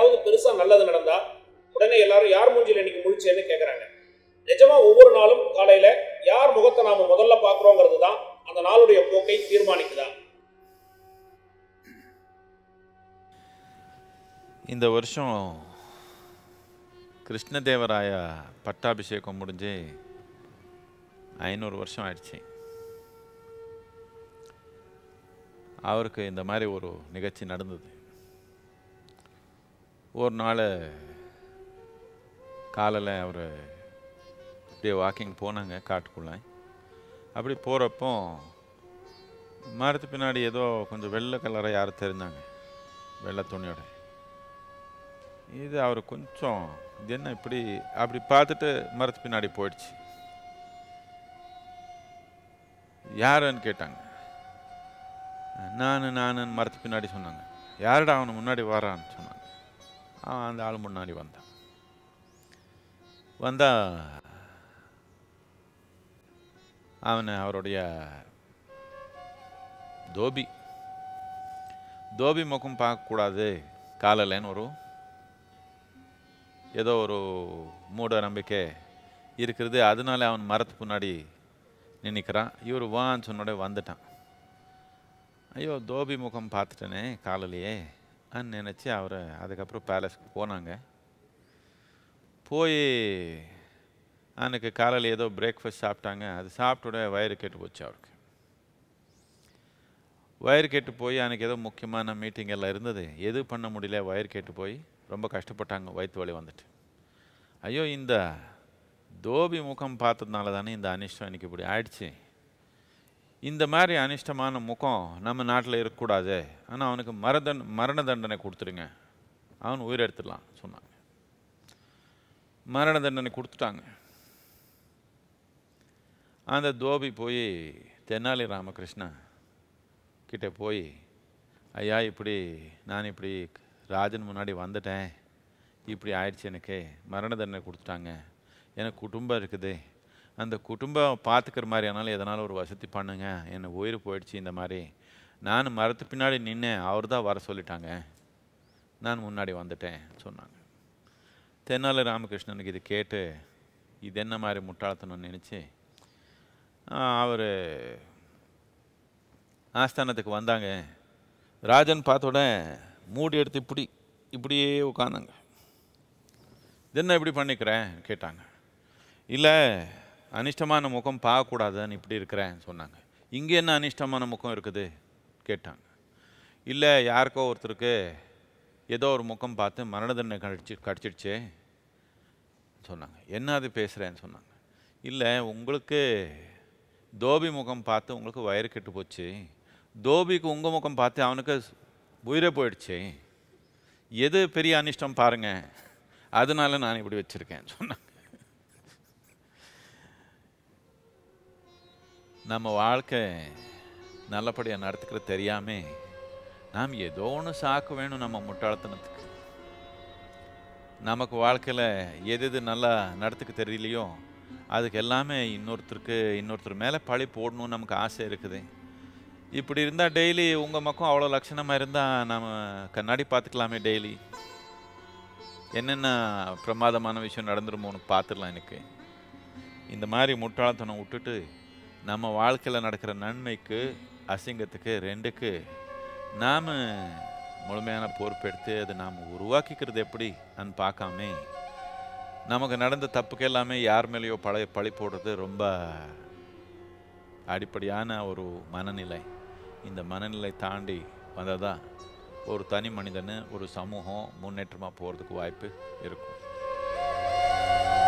ஏதாவது பெருசா நல்லது நடந்தா உடனே எல்லாரும் யார் மூஞ்சில இன்னைக்கு முழிச்சேன்னு கேக்குறாங்க நிஜமா ஒவ்வொரு நாளும் காலையில யார் முகத்தை நாம முதல்ல பாக்குறோங்கிறது தான் அந்த நாளுடைய போக்கை தீர்மானிக்குதா இந்த வருஷம் கிருஷ்ணதேவராய பட்டாபிஷேகம் முடிஞ்சு ஐநூறு வருஷம் ஆயிடுச்சு அவருக்கு இந்த மாதிரி ஒரு நிகழ்ச்சி நடந்தது ஒரு நாள் காலையில் அவர் அப்படியே வாக்கிங் போனாங்க காட்டுக்குள்ளே அப்படி போகிறப்போ மரத்து பின்னாடி ஏதோ கொஞ்சம் வெள்ளை கலராக யாரும் தெரிஞ்சாங்க வெள்ளை துணியோட இது அவர் கொஞ்சம் இது என்ன இப்படி அப்படி பார்த்துட்டு மரத்து பின்னாடி போயிடுச்சு யாருன்னு கேட்டாங்க நான் நான் மரத்து பின்னாடி சொன்னாங்க யாருடா அவனை முன்னாடி வரான்னு சொன்னாங்க அவன் அந்த ஆள் முன்னாடி வந்தான் வந்தா அவனை அவருடைய தோபி தோபி முகம் பார்க்கக்கூடாது காலையிலன்னு ஒரு ஏதோ ஒரு மூட நம்பிக்கை இருக்கிறது அதனால அவன் மரத்துக்கு முன்னாடி நின்றுக்கிறான் இவர் வான்னு சொன்னோட வந்துட்டான் ஐயோ தோபி முகம் பார்த்துட்டேனே காலையிலேயே அன்னு நினச்சி அவர் அதுக்கப்புறம் பேலஸ்க்கு போனாங்க போய் அன்னைக்கு காலையில் ஏதோ பிரேக்ஃபாஸ்ட் சாப்பிட்டாங்க அது சாப்பிட்டோட வயிறு கெட்டு போச்சு அவருக்கு வயிறு கெட்டு போய் அன்றைக்கி ஏதோ முக்கியமான மீட்டிங் எல்லாம் இருந்தது எது பண்ண முடியல வயிறு கெட்டு போய் ரொம்ப கஷ்டப்பட்டாங்க வயிற்று வலி வந்துட்டு ஐயோ இந்த தோபி முகம் பார்த்ததுனால தானே இந்த அனிஷ்டம் இன்னைக்கு இப்படி ஆயிடுச்சு இந்த மாதிரி அனிஷ்டமான முகம் நம்ம நாட்டில் இருக்கக்கூடாது ஆனால் அவனுக்கு மரதன் மரண தண்டனை கொடுத்துருங்க அவன் உயிரெடுத்துடலாம் சொன்னாங்க மரண தண்டனை கொடுத்துட்டாங்க அந்த தோபி போய் தென்னாலி ராமகிருஷ்ணா கிட்ட போய் ஐயா இப்படி நான் இப்படி ராஜன் முன்னாடி வந்துட்டேன் இப்படி ஆயிடுச்சு எனக்கு மரண தண்டனை கொடுத்துட்டாங்க எனக்கு குடும்பம் இருக்குது அந்த குடும்பம் பார்த்துக்கிற மாதிரி ஆனாலும் எதனாலும் ஒரு வசதி பண்ணுங்க எனக்கு உயிர் போயிடுச்சு இந்த மாதிரி நான் மரத்து பின்னாடி நின்னேன் அவர் தான் வர சொல்லிட்டாங்க நான் முன்னாடி வந்துட்டேன் சொன்னாங்க தென்னாலி ராமகிருஷ்ணனுக்கு இது கேட்டு இது என்ன மாதிரி முட்டாள்தனம்னு நினச்சி அவர் ஆஸ்தானத்துக்கு வந்தாங்க ராஜன் பார்த்த உடனே மூடி எடுத்து இப்படி இப்படியே உட்காந்தாங்க இது என்ன இப்படி பண்ணிக்கிறேன் கேட்டாங்க இல்லை அனிஷ்டமான முகம் பார்க்கக்கூடாதுன்னு இப்படி இருக்கிறேன் சொன்னாங்க இங்கே என்ன அனிஷ்டமான முகம் இருக்குது கேட்டாங்க இல்லை யாருக்கோ ஒருத்தருக்கு ஏதோ ஒரு முகம் பார்த்து மரண தண்டனை கடிச்சு கடிச்சிடுச்சே சொன்னாங்க என்ன அது பேசுகிறேன்னு சொன்னாங்க இல்லை உங்களுக்கு தோபி முகம் பார்த்து உங்களுக்கு வயிறு கெட்டு போச்சு தோபிக்கு உங்கள் முகம் பார்த்து அவனுக்கு உயிரே போயிடுச்சு எது பெரிய அனிஷ்டம் பாருங்க அதனால நான் இப்படி வச்சிருக்கேன் சொன்னாங்க நம்ம வாழ்க்கை நல்லபடியாக நடத்துக்கிறது தெரியாம நாம் ஏதோ ஒன்று சாக்கு வேணும் நம்ம முட்டாள்தனத்துக்கு நமக்கு வாழ்க்கையில் எது எது நல்லா நடத்துக்க தெரியலையோ அதுக்கு எல்லாமே இன்னொருத்தருக்கு இன்னொருத்தர் மேலே பழி போடணும்னு நமக்கு ஆசை இருக்குது இப்படி இருந்தால் டெய்லி உங்கள் பக்கம் அவ்வளோ லட்சணமாக இருந்தால் நம்ம கண்ணாடி பார்த்துக்கலாமே டெய்லி என்னென்ன பிரமாதமான விஷயம் நடந்துருமோன்னு பார்த்துடலாம் எனக்கு இந்த மாதிரி முட்டாள்தனம் விட்டுட்டு நம்ம வாழ்க்கையில் நடக்கிற நன்மைக்கு அசிங்கத்துக்கு ரெண்டுக்கு நாம் முழுமையான பொறுப்பெடுத்து அதை நாம் உருவாக்கிக்கிறது எப்படி அன்னு பார்க்காம நமக்கு நடந்த தப்புக்கு எல்லாமே யார் மேலேயோ பழைய பழி போடுறது ரொம்ப அடிப்படையான ஒரு மனநிலை இந்த மனநிலை தாண்டி வந்ததா ஒரு தனி மனிதன் ஒரு சமூகம் முன்னேற்றமாக போகிறதுக்கு வாய்ப்பு இருக்கும்